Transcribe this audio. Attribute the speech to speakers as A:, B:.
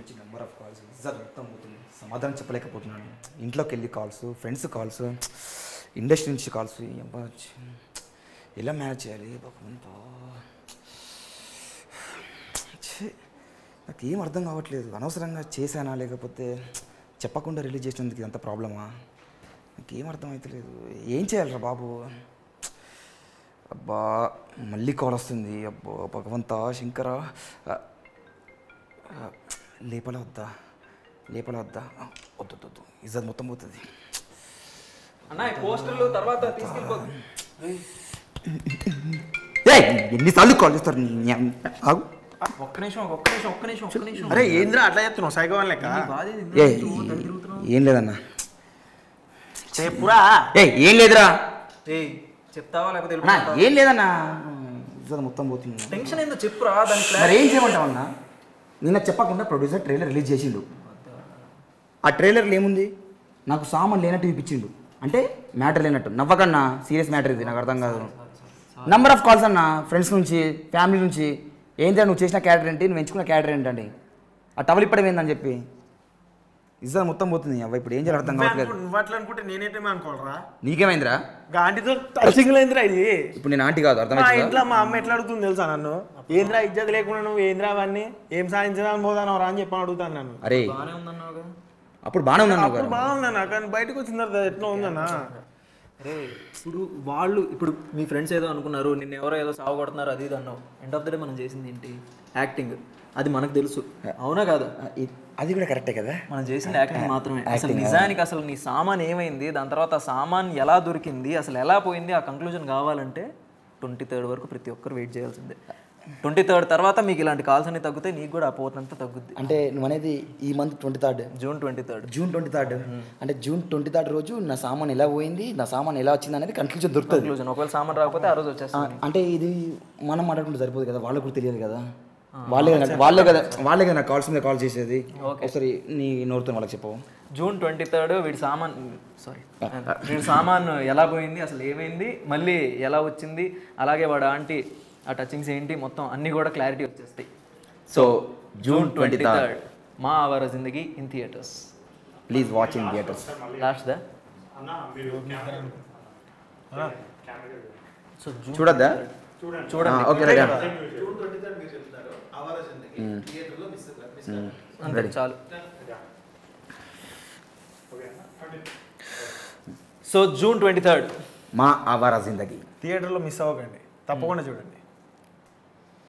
A: నుంచి number of calls ఇజ్జత్ మొత్తం పోతుంది సమాధానం చెప్పలేకపోతున్నాను ఇంట్లోకి వెళ్ళి కాల్స్ ఫ్రెండ్స్ కాల్స్ ఇండస్ట్రీ నుంచి కాల్స్ అబ్బా, ఛీ. ఎలా మేనేజ్ చేయాలి భగవంతా ఛీ, నాకేం అర్థం కావట్లేదు అనవసరంగా చేశానా లేకపోతే చెప్పకుండా రిలీజ్ చేసినందుకు ఇదంతా ప్రాబ్లమా నాకేం అర్థం అవుతలేదు ఏం చేయాలరా బాబు అబ్బా మళ్ళీ కాల్ వస్తుంది అబ్బో భగవంతా శంకర ఆ, ఆ, లేపల వద్దా లేపల వద్దా ఆ, వద్దు వద్దు, వద్దు ఇజ్జత్ మొత్తం పోతుంది
B: అన్న ఈ పోస్టర్లు తర్వాత తీసుకెళ్ళిపో
A: ఏయ్ ఎన్నిసార్లు కాల్ చేస్తారు నీ అమ్మ. ఆగు
B: ఒక్క నిమిషం ఒక్క నిమిషం ఒక్క నిమిషం ఒక్క నిమిషం
C: అరే ఏంద్రా అట్లా చెప్తున్నావు సైకో వాళ్ళ లెక్క
B: బాధ ఇది,
A: ఏ
B: ఇందులో నుంచి తల తిరుగుతున్నావు.
A: ఏం లేదన్నా
C: చెప్పురా
A: ఏ ఏం లేదురా
B: ఏయ్ చెప్తావా లేకపోతే
A: అన్నా
B: వెళ్ళిపోతావా?
A: ఏం లేదన్నా ఇజ్జత్ మొత్తం పోతుంది
B: టెన్షన్ ఏందో చెప్పురా దాని
A: మరి
B: ప్లాన్
A: ఏం చేయమంటావన్నా నిన్న చెప్పకుండా ప్రొడ్యూసర్ ట్రైలర్ రిలీజ్ చేసిండు ఆ ట్రైలర్లో ఏముంది నాకు సామాన్ లేనట్టు చూపించిండు అంటే మ్యాటర్ లేనట్టు నవ్వకన్నా సీరియస్ మ్యాటర్ ఇది నాకు అర్థం కాదు నంబర్ ఆఫ్ కాల్స్ అన్న ఫ్రెండ్స్ నుంచి ఫ్యామిలీ నుంచి ఏంటంటే నువ్వు చేసిన క్యారెక్టర్ ఏంటి నువ్వు ఎంచుకున్న క్యారెక్టర్ ఏంటండి ఆ టవల్ ఇప్పడం ఏందని చెప్పి ఇజ్జత్ మొత్తం పోతుంది అవ్వ ఇప్పుడు ఏం చేయాలి అర్థం కావట్లేదు
C: నువ్వు అట్లా అనుకుంటే నేనేటమే అనుకోవాలరా
A: నీకేమైందిరా
C: గాంటీతో టచింగ్ లేదురా ఇది
A: ఇప్పుడు నేను ఆంటీ కాదు
C: మా
A: అర్థమైందా
C: ఇంట్లో మా అమ్మ ఎట్లా అడుగుతుంది తెలుసా నన్ను ఏంద్రా ఇజ్జత్ లేకుండా నువ్వు ఏంద్రా అవన్నీ ఏం సాధించడానికి పోదానవరా అని చెప్పని అడుగుతాను నన్ను
A: అరే
B: బాగానే ఉందన్నావు కదా
A: అప్పుడు బాగానే ఉన్నాను
C: అప్పుడు బాగుందన్నా కానీ బయటకు వచ్చిన తర్వాత ఎట్లా ఉందన్నా
B: అరే ఇప్పుడు వాళ్ళు ఇప్పుడు మీ ఫ్రెండ్స్ ఏదో అనుకున్నారు నిన్న ఎవరో ఏదో సాగు కొడుతున్నారు అది ఇది అన్నావు ఎండ్ ఆఫ్ ద డే మనం చేసింది ఏంటి యాక్టింగ్ అది మనకు తెలుసు అవునా కాదా
A: అది కూడా కరెక్టే కదా
B: మనం చేసిన యాక్టింగ్ మాత్రమే అసలు నిజానికి అసలు నీ సామాన్ ఏమైంది దాని తర్వాత ఆ సామాన్ ఎలా దొరికింది అసలు ఎలా పోయింది ఆ కంక్లూజన్ కావాలంటే ట్వంటీ థర్డ్ వరకు ప్రతి ఒక్కరు వెయిట్ చేయాల్సిందే ట్వంటీ థర్డ్ తర్వాత మీకు ఇలాంటి కాల్స్ అన్ని తగ్గుతాయి నీకు కూడా ఆ పోతంతా తగ్గుద్ది
A: అంటే నువ్వు అనేది ఈ month twenty third
B: June twenty third
A: June twenty third అంటే జూన్ ట్వంటీ థర్డ్ రోజు నా సామాన్ ఎలా పోయింది నా సామాన్ ఎలా వచ్చింది అనేది కన్క్లూజన్ దొరుకుతుంది
B: కంక్లూజన్ ఒకవేళ సామాన్ రాకపోతే ఆ రోజు వచ్చేస్తుంది
A: అంటే ఇది మనం మాట్లాడుకుంటే సరిపోదు కదా వాళ్ళకు కూడా తెలియదు కదా వాళ్ళే కదా వాళ్ళే కదా వాళ్ళే కదా నాకు కాల్స్ మీద కాల్ చేసేది ఒకసారి నీ నోరుతో వాళ్ళకి చెప్పవు
B: జూన్ ట్వంటీ థర్డ్ వీడి సామాన్ సారీ వీడి సామాన్ ఎలా పోయింది అసలు ఏమైంది మళ్ళీ ఎలా వచ్చింది అలాగే వాడు ఆంటీ ఆ టచింగ్స్ ఏంటి మొత్తం అన్నీ కూడా క్లారిటీ వచ్చేస్తాయి
A: so June twenty third
B: third Maa Awara Zindagi in theatres
A: please watch in theatres
B: last the so June
A: చూడద్దా
B: చూడండి
A: ఓకే రైట్
B: అంతే చాలు సో జూన్ ట్వంటీ థర్డ్
A: మా ఆవారా జిందగీ
C: థియేటర్లో మిస్ అవ్వకండి తప్పకుండా చూడండి